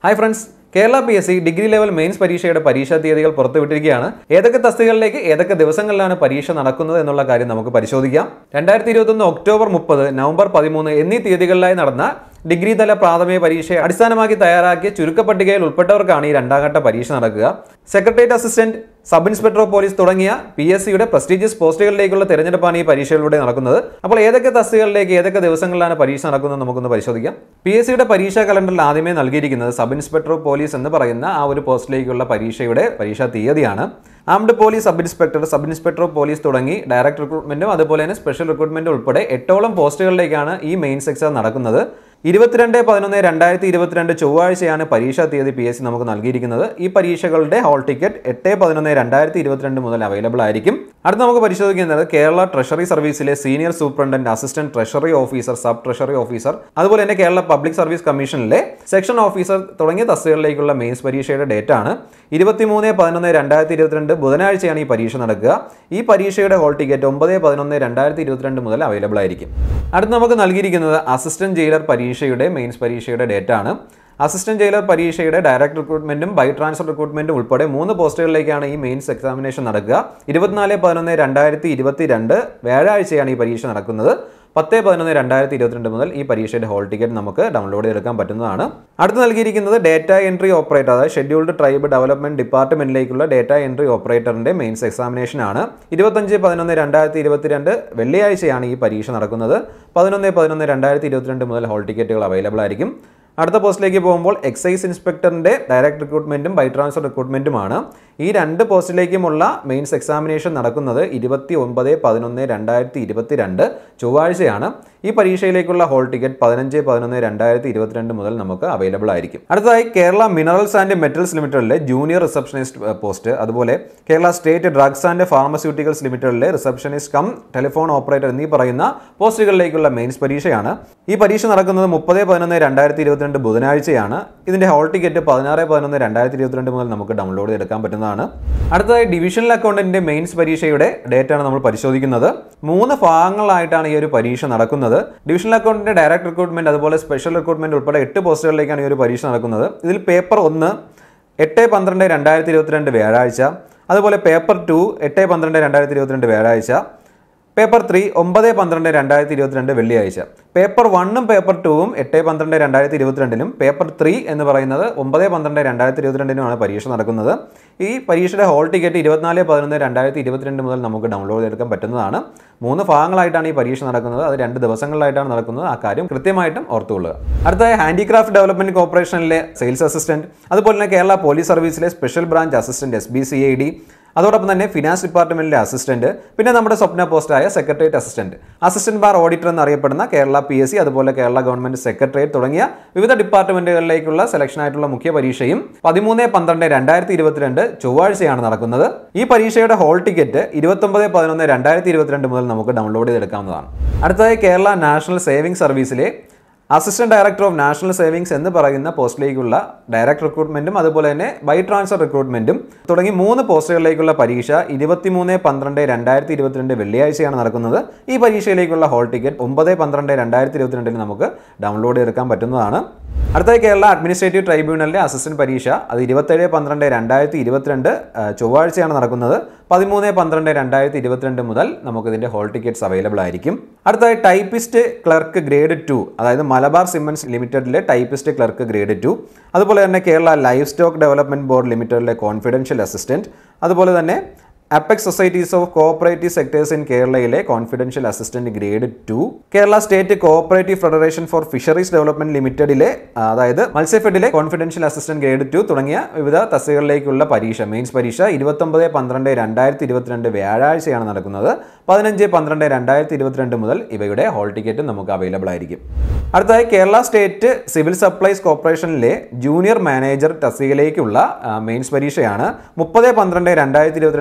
hi friends Kerala P S C degree level mains പരീക്ഷയുടെ പരീക്ഷാ തീയതികൾ പുറത്തുവിട്ടിരിക്കുകയാണ് ഏതൊക്കെ തസ്തികകളിലേക്ക് ഏതൊക്കെ ദിവസങ്ങളിലാണ് പരീക്ഷ നടക്കുന്നത് എന്നുള്ള കാര്യം നമുക്ക് പരിശോധിക്കാം രണ്ടായിരത്തി ഇരുപത്തൊന്ന് ഒക്ടോബർ മുപ്പത് നവംബർ പതിമൂന്ന് എന്നീ തീയതികളിലായി നടന്ന ഡിഗ്രി തല പ്രാഥമിക പരീക്ഷയെ അടിസ്ഥാനമാക്കി തയ്യാറാക്കിയ ചുരുക്കപ്പട്ടികയിൽ ഉൾപ്പെട്ടവർക്കാണ് ഈ രണ്ടാം ഘട്ട പരീക്ഷ നടക്കുക secretariat assistant sub inspector of police തുടങ്ങിയ പി എസ് സിയുടെ പ്രസ്റ്റീജിയസ് പോസ്റ്റുകളിലേക്കുള്ള തെരഞ്ഞെടുപ്പാണ് ഈ പരീക്ഷയിലൂടെ നടക്കുന്നത് അപ്പോൾ ഏതൊക്കെ തസ്തികകളിലേക്ക് ഏതൊക്കെ ദിവസങ്ങളിലാണ് പരീക്ഷ നടക്കുന്നത് നമുക്കൊന്ന് പരിശോധിക്കാം പി എസ് സിയുടെ പരീക്ഷാ കലണ്ടറിൽ ആദ്യമേ നൽകിയിരിക്കുന്നത് സബ് ഇൻസ്പെക്ടർ ഓഫ് പോലീസ് എന്ന് പറയുന്ന ആ ഒരു പോസ്റ്റിലേക്കുള്ള പരീക്ഷയുടെ പരീക്ഷാ തീയതിയാണ് armed police sub inspector sub inspector of police തുടങ്ങി ഡയറക്ട് റിക്രൂട്ട്മെന്റും അതുപോലെ തന്നെ സ്പെഷ്യൽ റിക്രൂട്ട്മെന്റും ഉൾപ്പെടെ എട്ടോളം പോസ്റ്റുകളിലേക്കാണ് ഈ മെയിൻസ് എക്സാം നടക്കുന്നത് ഇരുപത്തിരണ്ട് പതിനൊന്ന് രണ്ടായിരത്തി ഇരുപത്തിരണ്ട് ചൊവ്വാഴ്ചയാണ് പരീക്ഷാ തീയതി പി എസ് സി നമുക്ക് നൽകിയിരിക്കുന്നത് ഈ പരീക്ഷകളുടെ ഹോൾ ടിക്കറ്റ് എട്ട് പതിനൊന്ന് രണ്ടായിരത്തി ഇരുപത്തിരണ്ട് മുതൽ അവൈലബിൾ ആയിരിക്കും അടുത്ത നമുക്ക് പരിശോധിക്കുന്നത് കേരള ട്രഷറി സർവീസിലെ senior superintendent assistant treasury officer sub treasury officer അതുപോലെ തന്നെ കേരള പബ്ലിക് സർവീസ് കമ്മീഷനിലെ സെക്ഷൻ ഓഫീസർ തുടങ്ങിയ തസ്തികകളിലേക്കുള്ള മെയിൻസ് പരീക്ഷയുടെ ഡേറ്റ് ആണ് ഇരുപത്തിമൂന്ന് പതിനൊന്ന് രണ്ടായിരത്തി ഇരുപത്തിരണ്ട് ബുധനാഴ്ചയാണ് ഈ പരീക്ഷ നടക്കുക ഈ പരീക്ഷയുടെ ഹോൾ ടിക്കറ്റ് ഒമ്പത് പതിനൊന്ന് രണ്ടായിരത്തി ഇരുപത്തിരണ്ട് മുതൽ അവൈലബിൾ ആയിരിക്കും അടുത്ത് നമുക്ക് നൽകിയിരിക്കുന്നത് അസിസ്റ്റന്റ് ജയിലർ പരീക്ഷയുടെ മെയിൻസ് പരീക്ഷയുടെ ഡേറ്റ് ആണ് അസിസ്റ്റന്റ് ജയിലർ പരീക്ഷയുടെ ഡയറക്ട് റിക്രൂട്ട്മെന്റും ബൈ ട്രാൻസ്ഫർ റിക്രൂട്ട്മെന്റും ഉൾപ്പെടെ മൂന്ന് പോസ്റ്റുകളിലേക്കാണ് ഈ മെയിൻസ് എക്സാമിനേഷൻ നടക്കുക ഇരുപത്തിനാല് പതിനൊന്ന് രണ്ടായിരത്തി ഇരുപത്തി രണ്ട് വ്യാഴാഴ്ചയാണ് ഈ പരീക്ഷ നടക്കുന്നത് പത്ത് പതിനൊന്ന് രണ്ടായിരത്തി ഇരുപത്തിരണ്ട് മുതൽ ഈ പരീക്ഷയുടെ ഹോൾ ടിക്കറ്റ് നമുക്ക് ഡൗൺലോഡ് ചെയ്തെടുക്കാൻ പറ്റുന്നതാണ് അടുത്ത് നൽകിയിരിക്കുന്നത് ഡേറ്റ എൻട്രി ഓപ്പറേറ്റർ അതായത് ഷെഡ്യൂൾഡ് ട്രൈബ് ഡെവലപ്മെന്റ് ഡിപ്പാർട്ട്മെന്റിലേക്കുള്ള ഡേറ്റ എൻട്രി ഓപ്പറേറ്ററിന്റെ മെയിൻസ് എക്സാമിനേഷൻ ആണ് ഇരുപത്തഞ്ച് പതിനൊന്ന് രണ്ടായിരത്തി ഇരുപത്തിരണ്ട് വെള്ളിയാഴ്ചയാണ് ഈ പരീക്ഷ നടക്കുന്നത് പതിനൊന്ന് പതിനൊന്ന് രണ്ടായിരത്തി ഇരുപത്തിരണ്ട് മുതൽ ഹോൾ ടിക്കറ്റുകൾ അവൈലബിൾ ആയിരിക്കും അടുത്ത പോസ്റ്റിലേക്ക് പോകുമ്പോൾ എക്സൈസ് ഇൻസ്പെക്ടറിന്റെ ഡയറക്ട് റിക്രൂട്ട്മെന്റും ബൈ ട്രാൻസ്ഫർ റിക്രൂട്ട്മെന്റുമാണ് ഈ രണ്ട് പോസ്റ്റിലേക്കുമുള്ള മെയിൻസ് എക്സാമിനേഷൻ നടക്കുന്നത് ഇരുപത്തി ഒമ്പത് പതിനൊന്ന് രണ്ടായിരത്തി ഇരുപത്തി രണ്ട് ചൊവ്വാഴ്ചയാണ് ഈ പരീക്ഷയിലേക്കുള്ള ഹോൾ ടിക്കറ്റ് പതിനഞ്ച് പതിനൊന്ന് രണ്ടായിരത്തി ഇരുപത്തിരണ്ട് മുതൽ നമുക്ക് അവൈലബിൾ ആയിരിക്കും അടുത്തതായി കേരള മിനറൽസ് ആൻഡ് മെറ്റൽസ് ലിമിറ്റഡിലെ ജൂനിയർ റിസപ്ഷനിസ്റ്റ് പോസ്റ്റ് അതുപോലെ Kerala state drugs and pharmaceuticals ലിമിറ്റഡിലെ റിസപ്ഷനിസ്റ്റ് കം ടെലിഫോൺ ഓപ്പറേറ്റർ എന്നീ പറയുന്ന പോസ്റ്റുകളിലേക്കുള്ള മെയിൻസ് പരീക്ഷയാണ് ഈ പരീക്ഷ നടക്കുന്നത് മുപ്പത് പതിനൊന്ന് രണ്ടായിരത്തി ഇരുപത്തിരണ്ട് ബുധനാഴ്ചയാണ് ഇതിന്റെ ഹോൾ ടിക്കറ്റ് പതിനാറ് പതിനൊന്ന് രണ്ടായിരത്തി ഇരുപത്തിരണ്ട് മുതൽ നമുക്ക് ഡൗൺലോഡ് ചെയ്തെടുക്കാൻ പറ്റുന്നതാണ് അടുത്തതായി ഡിവിഷണൽ അക്കൗണ്ടന്റിന്റെ മെയിൻസ് പരീക്ഷയുടെ ഡേറ്റ് ആണ് നമ്മൾ പരിശോധിക്കുന്നത് മൂന്ന് ഭാഗങ്ങളായിട്ടാണ് ഈ ഒരു പരീക്ഷ നടക്കുന്നത് ഡിവിഷണൽ അക്കൗണ്ടിന്റെ ഡയറക്ട് റിക്രൂട്ട്മെന്റ് അതുപോലെ സ്പെഷ്യൽ റിക്രൂട്ട്മെന്റ് ഉൾപ്പെടെ എട്ട് പോസ്റ്റുകളിലേക്കാണ് ഈ ഒരു പരീക്ഷ നടക്കുന്നത് ഇതിൽ പേപ്പർ ഒന്ന് എട്ട് പന്ത്രണ്ട് രണ്ടായിരത്തി ഇരുപത്തിരണ്ട് വ്യാഴാഴ്ച അതുപോലെ പേപ്പർ ടു എട്ട് പന്ത്രണ്ട് രണ്ടായിരത്തി ഇരുപത്തിരണ്ട് വ്യാഴാഴ്ച പേപ്പർ ത്രീ ഒമ്പത് പന്ത്രണ്ട് രണ്ടായിരത്തി ഇരുപത്തിരണ്ട് വെള്ളിയാഴ്ച പേപ്പർ വണ്ണും പേപ്പർ ടൂവും എട്ട് പന്ത്രണ്ട് രണ്ടായിരത്തി ഇരുപത്തിരണ്ടിനും പേപ്പർ ത്രീ എന്ന് പറയുന്നത് ഒമ്പത് പന്ത്രണ്ട് രണ്ടായിരത്തി ഇരുപത്തിരണ്ടിനുമാണ് പരീക്ഷ നടക്കുന്നത് ഈ പരീക്ഷയുടെ ഹോൾ ടിക്കറ്റ് ഇരുപത്തിനാല് പതിനൊന്ന് രണ്ടായിരത്തി ഇരുപത്തിരണ്ട് മുതൽ നമുക്ക് ഡൗൺലോഡ് ചെയ്തെടുക്കാൻ പറ്റുന്നതാണ് മൂന്ന് ഭാഗങ്ങളായിട്ടാണ് ഈ പരീക്ഷ നടക്കുന്നത് അത് രണ്ട് ദിവസങ്ങളിലായിട്ടാണ് നടക്കുന്നത് ആ കാര്യം കൃത്യമായിട്ടും ഓർത്തുകൊള്ളുക അടുത്തതായി ഹാൻഡിക്രാഫ്റ്റ് ഡെവലപ്മെന്റ് കോർപ്പറേഷനിലെ സെയിൽസ് അസിസ്റ്റന്റ് അതുപോലെ തന്നെ കേരള പോലീസ് സർവീസിലെ special branch assistant S B C I D അതോടൊപ്പം തന്നെ ഫിനാൻസ് ഡിപ്പാർട്ട്മെന്റിലെ അസിസ്റ്റന്റ് പിന്നെ നമ്മുടെ സ്വപ്ന പോസ്റ്റായ സെക്രട്ടേറിയറ്റ് അസിസ്റ്റന്റ് അസിസ്റ്റന്റ് ബാർ ഓഡിറ്റർ എന്നറിയപ്പെടുന്ന കേരള പി എസ് സി അതുപോലെ കേരള ഗവൺമെന്റ് സെക്രട്ടേറിയറ്റ് തുടങ്ങിയ വിവിധ ഡിപ്പാർട്ട്മെന്റുകളിലേക്കുള്ള സെലക്ഷൻ ആയിട്ടുള്ള മുഖ്യ പരീക്ഷയും പതിമൂന്ന് പന്ത്രണ്ട് രണ്ടായിരത്തി ഇരുപത്തിരണ്ട് ചൊവ്വാഴ്ചയാണ് നടക്കുന്നത് ഈ പരീക്ഷയുടെ ഹോൾ ടിക്കറ്റ് ഇരുപത്തൊമ്പത് പതിനൊന്ന് രണ്ടായിരത്തി ഇരുപത്തിരണ്ട് മുതൽ നമുക്ക് ഡൗൺലോഡ് ചെയ്തെടുക്കാവുന്നതാണ് അടുത്തതായി കേരള നാഷണൽ സേവിംഗ് സർവീസിലെ assistant director of national savings എന്ന് പറയുന്ന പോസ്റ്റിലേക്കുള്ള ഡയറക്ട് റിക്രൂട്ട്മെന്റും അതുപോലെ തന്നെ ബൈ ട്രാൻസ്ഫർ റിക്രൂട്ട്മെന്റും തുടങ്ങി മൂന്ന് പോസ്റ്റുകളിലേക്കുള്ള പരീക്ഷ ഇരുപത്തിമൂന്ന് പന്ത്രണ്ട് രണ്ടായിരത്തി ഇരുപത്തിരണ്ട് വെള്ളിയാഴ്ചയാണ് നടക്കുന്നത് ഈ പരീക്ഷയിലേക്കുള്ള ഹോൾ ടിക്കറ്റ് ഒമ്പത് പന്ത്രണ്ട് രണ്ടായിരത്തി ഇരുപത്തിരണ്ടിന് നമുക്ക് ഡൗൺലോഡ് ചെയ്തെടുക്കാൻ പറ്റുന്നതാണ് അടുത്തായി കേരള അഡ്മിനിസ്ട്രേറ്റീവ് ട്രൈബ്യൂണലിലെ അസിസ്റ്റന്റ് പരീക്ഷ അത് ഇരുപത്തേഴ് പന്ത്രണ്ട് രണ്ടായിരത്തി ഇരുപത്തിരണ്ട് ചൊവ്വാഴ്ചയാണ് നടക്കുന്നത് പതിമൂന്ന് പന്ത്രണ്ട് രണ്ടായിരത്തി ഇരുപത്തിരണ്ട് മുതൽ നമുക്ക് ഇതിന്റെ ഹോൾ ടിക്കറ്റ്സ് അവൈലബിൾ ആയിരിക്കും അടുത്തായി ടൈപ്പിസ്റ്റ് ക്ലർക്ക് ഗ്രേഡ് ടു അതായത് മലബാർ സിമൻസ് ലിമിറ്റഡിലെ ടൈപ്പിസ്റ്റ് ക്ലർക്ക് ഗ്രേഡ് ടു അതുപോലെ തന്നെ Kerala livestock development board ലിമിറ്റഡിലെ കോൺഫിഡൻഷ്യൽ അസിസ്റ്റന്റ് അതുപോലെ തന്നെ apex societies of cooperative sectors in കേരളയിലെ confidential assistant grade two Kerala state cooperative federation for fisheries development ലിമിറ്റഡിലെ അതായത് മത്സ്യഫെഡിലെ കോൺഫിഡൻഷ്യൽ അസിസ്റ്റന്റ് ഗ്രേഡ് ടു തുടങ്ങിയ വിവിധ തസ്തികകളിലേക്കുള്ള പരീക്ഷ മെയിൻസ് പരീക്ഷ ഇരുപത്തൊമ്പത് പന്ത്രണ്ട് രണ്ടായിരത്തി ഇരുപത്തിരണ്ട് വ്യാഴാഴ്ചയാണ് നടക്കുന്നത് പതിനഞ്ച് പന്ത്രണ്ട് രണ്ടായിരത്തി ഇരുപത്തിരണ്ട് മുതൽ ഇവയുടെ ഹോൾ ടിക്കറ്റ് നമുക്ക് അവൈലബിൾ ആയിരിക്കും അടുത്തതായി കേരള സ്റ്റേറ്റ് സിവിൽ സപ്ലൈസ് കോർപ്പറേഷനിലെ ജൂനിയർ മാനേജർ തസ്തികയിലേക്കുള്ള മെയിൻസ് പരീക്ഷയാണ് മുപ്പത് പന്ത്രണ്ട് രണ്ടായിരത്തി ഇരുപത്തിരണ്ട് വെള്ളിയാഴ്ച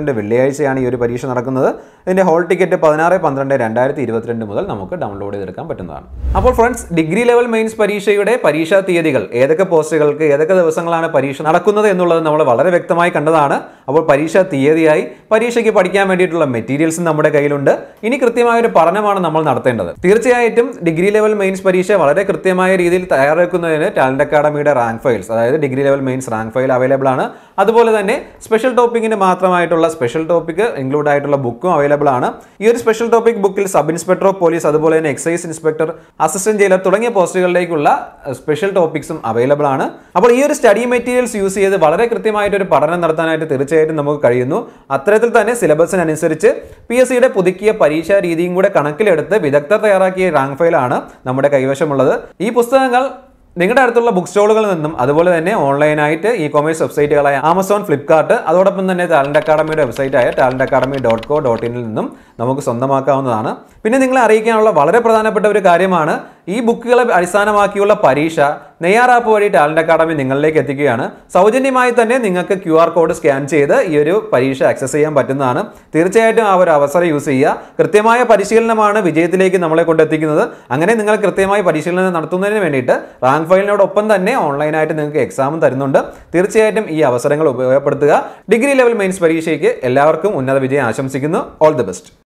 വെള്ളിയാഴ്ചയാണ് ഈ ഒരു പരീക്ഷ നടക്കുന്നത് ഇതിൻ്റെ ഹോൾ ടിക്കറ്റ് പതിനാറ് പന്ത്രണ്ട് രണ്ടായിരത്തി ഇരുപത്തിരണ്ട് മുതൽ നമുക്ക് ഡൗൺലോഡ് ചെയ്തെടുക്കാൻ പറ്റുന്നതാണ് അപ്പോൾ ഫ്രണ്ട്സ് ഡിഗ്രി ലെവൽ മെയിൻസ് പരീക്ഷയുടെ പരീക്ഷാ തീയതികൾ ഏതൊക്കെ പോസ്റ്റുകൾക്ക് ഏതൊക്കെ ദിവസങ്ങളാണ് പരീക്ഷ നടക്കുന്നത് എന്നുള്ളത് നമ്മൾ വളരെ വ്യക്തമായി കണ്ടതാണ് അപ്പോൾ പരീക്ഷാ തീയതിയായി പരീക്ഷയ്ക്ക് പഠിക്കാൻ വേണ്ടിയിട്ടുള്ള മെറ്റീരിയൽസ് നമ്മുടെ കയ്യിലുണ്ട് ഇനി കൃത്യമായ ഒരു പഠനമാണ് നമ്മൾ നടത്തേണ്ടത് തീർച്ചയായിട്ടും ഡിഗ്രി ലെവൽ മെയിൻസ് പരീക്ഷ വളരെ കൃത്യമായ രീതിയിൽ തയ്യാറാക്കുന്നതിന് ടാലന്റ് അക്കാഡമിയുടെ റാങ്ക് ഫയൽസ് അതായത് degree level mains rank file available ആണ് അതുപോലെ തന്നെ സ്പെഷ്യൽ ടോപ്പിക്കിന് മാത്രമായിട്ടുള്ള സ്പെഷ്യൽ ടോപ്പിക് ഇൻക്ലൂഡ് ആയിട്ടുള്ള ബുക്കും അവൈലബിൾ ആണ് ഈ ഒരു സ്പെഷ്യൽ ടോപ്പിക് ബുക്കിൽ സബ് ഇൻസ്പെക്ടർ ഓഫ് പോലീസ് അതുപോലെ തന്നെ എക്സൈസ് ഇൻസ്പെക്ടർ അസിസ്റ്റന്റ് ജയിലർ തുടങ്ങിയ പോസ്റ്റുകളിലേക്കുള്ള സ്പെഷ്യൽ ടോപ്പിക്സും അവൈലബിൾ ആണ് അപ്പോൾ ഈ ഒരു സ്റ്റഡി മെറ്റീരിയൽസ് യൂസ് ചെയ്ത് വളരെ കൃത്യമായിട്ട് ഒരു പഠനം നടത്താനായിട്ട് തീർച്ചയായിട്ടും നമുക്ക് കഴിയുന്നു അത്തരത്തിൽ തന്നെ സിലബസിനനുസരിച്ച് പി എസ് സിയുടെ പുതുക്കിയ പരീക്ഷാ രീതിയും കൂടെ കണക്കിലെടുത്ത് വിദഗ്ധർ തയ്യാറാക്കിയ റാങ്ക് ഫയലാണ് നമ്മുടെ കൈവശമുള്ളത് ഈ പുസ്തകങ്ങൾ നിങ്ങളുടെ അടുത്തുള്ള ബുക്ക് സ്റ്റോളുകളിൽ നിന്നും അതുപോലെ തന്നെ ഓൺലൈനായിട്ട് ഇ കോമേഴ്സ് വെബ്സൈറ്റുകളായ ആമസോൺ ഫ്ലിപ്കാർട്ട് അതോടൊപ്പം തന്നെ ടാലന്റ് അക്കാഡമിയുടെ വെബ്സൈറ്റായ talent academy dot co dot ഇനിൽ നിന്നും നമുക്ക് സ്വന്തമാക്കാവുന്നതാണ് പിന്നെ നിങ്ങളെ അറിയിക്കാനുള്ള വളരെ പ്രധാനപ്പെട്ട ഒരു കാര്യമാണ് ഈ ബുക്കുകളെ അടിസ്ഥാനമാക്കിയുള്ള പരീക്ഷ നെയ്യാർ ആപ്പ് വഴി ടാലന്റ് അക്കാഡമി നിങ്ങളിലേക്ക് എത്തിക്കുകയാണ് സൗജന്യമായി തന്നെ നിങ്ങൾക്ക് ക്യു ആർ കോഡ് സ്കാൻ ചെയ്ത് ഈ ഒരു പരീക്ഷ ആക്സസ് ചെയ്യാൻ പറ്റുന്നതാണ് തീർച്ചയായിട്ടും ആ ഒരു അവസരം യൂസ് ചെയ്യുക കൃത്യമായ പരിശീലനമാണ് വിജയത്തിലേക്ക് നമ്മളെ കൊണ്ടെത്തിക്കുന്നത് അങ്ങനെ നിങ്ങൾ കൃത്യമായി പരിശീലനം നടത്തുന്നതിന് വേണ്ടിയിട്ട് റാങ്ക് ഫയലിനോടൊപ്പം തന്നെ ഓൺലൈനായിട്ട് നിങ്ങൾക്ക് എക്സാമും തരുന്നുണ്ട് തീർച്ചയായിട്ടും ഈ അവസരങ്ങൾ ഉപയോഗപ്പെടുത്തുക ഡിഗ്രി ലെവൽ മെയിൻസ് പരീക്ഷയ്ക്ക് എല്ലാവർക്കും ഉന്നത വിജയം ആശംസിക്കുന്നു ഓൾ ദി ബെസ്റ്റ്